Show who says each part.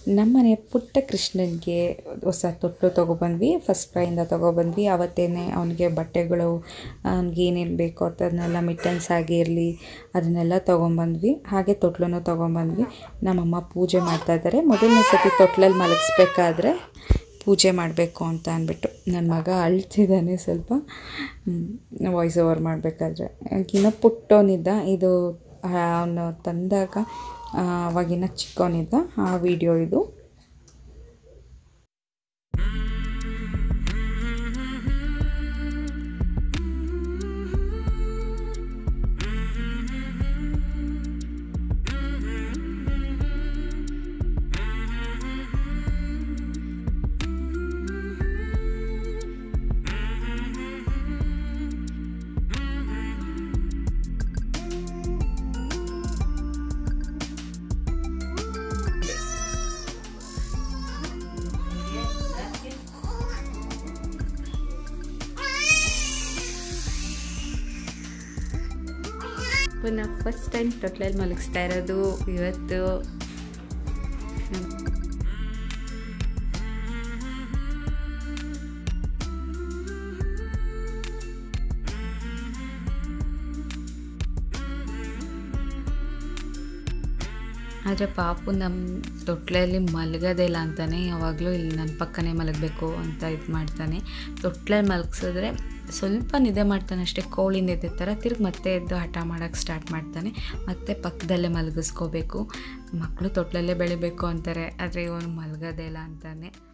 Speaker 1: ನಮ್ಮನೆ ಪುಟ್ಟ ಕೃಷ್ಣನಿಗೆ ಹೊಸ ತೊಟ್ಲು ತೊಗೊಬಂದ್ವಿ ಫಸ್ಟ್ ಕ್ರೈಯಿಂದ ತೊಗೊಬಂದ್ವಿ ಅವತ್ತೇನೆ ಅವನಿಗೆ ಬಟ್ಟೆಗಳು ಅವ್ನಿಗೆ ಏನೇನು ಬೇಕೋ ಅದನ್ನೆಲ್ಲ ಮಿಟ್ಟನ್ಸ್ ಆಗಿರಲಿ ಅದನ್ನೆಲ್ಲ ತೊಗೊಂಬಂದ್ವಿ ಹಾಗೆ ತೊಟ್ಲನ್ನು ತೊಗೊಂಬಂದ್ವಿ ನಮ್ಮಮ್ಮ ಪೂಜೆ ಮಾಡ್ತಾ ಇದ್ದಾರೆ ಮೊದಲನೇ ಸತಿ ತೊಟ್ಲಲ್ಲಿ ಮಲಗಿಸ್ಬೇಕಾದ್ರೆ ಪೂಜೆ ಮಾಡಬೇಕು ಅಂತ ಅಂದ್ಬಿಟ್ಟು ನನ್ನ ಮಗ ಅಳ್ತಿದ್ದಾನೆ ಸ್ವಲ್ಪ ವಾಯ್ಸ್ ಓವರ್ ಮಾಡಬೇಕಾದ್ರೆ ಇನ್ನೂ ಪುಟ್ಟವನಿದ್ದ ಇದು ಅವನು ತಂದಾಗ ಆ, ಅವಾಗಿನ ಚಿಕ್ಕವನಿದ್ದ ಆ ವಿಡಿಯೋ ಇದು ಪುನಃ ಫಸ್ಟ್ ಟೈಮ್ ತೊಟ್ಲಲ್ಲಿ ಮಲಗಿಸ್ತಾ ಇರೋದು ಇವತ್ತು ಆದರೆ ಪಾಪು ನಮ್ಮ ತೊಟ್ಲಲ್ಲಿ ಮಲಗೋದೇ ಇಲ್ಲ ಅಂತಾನೆ ಯಾವಾಗಲೂ ಇಲ್ಲಿ ನನ್ನ ಪಕ್ಕನೇ ಮಲಗಬೇಕು ಅಂತ ಇದು ಮಾಡ್ತಾನೆ ತೊಟ್ಲಲ್ಲಿ ಮಲಗಿಸಿದ್ರೆ ಸ್ವಲ್ಪ ನಿದ್ದೆ ಮಾಡ್ತಾನೆ ಅಷ್ಟೇ ಕೋಳಿ ನಿದ್ದೆ ಥರ ತಿರ್ಗಿ ಮತ್ತೆ ಎದ್ದು ಹಠ ಮಾಡೋಕ್ಕೆ ಸ್ಟಾರ್ಟ್ ಮಾಡ್ತಾನೆ ಮತ್ತೆ ಪಕ್ಕದಲ್ಲೇ ಮಲಗಿಸ್ಕೋಬೇಕು ಮಕ್ಕಳು ತೊಟ್ಲಲ್ಲೇ ಬೆಳಿಬೇಕು ಅಂತಾರೆ ಆದರೆ ಇವನು ಮಲಗೋದೇ ಇಲ್ಲ ಅಂತಾನೆ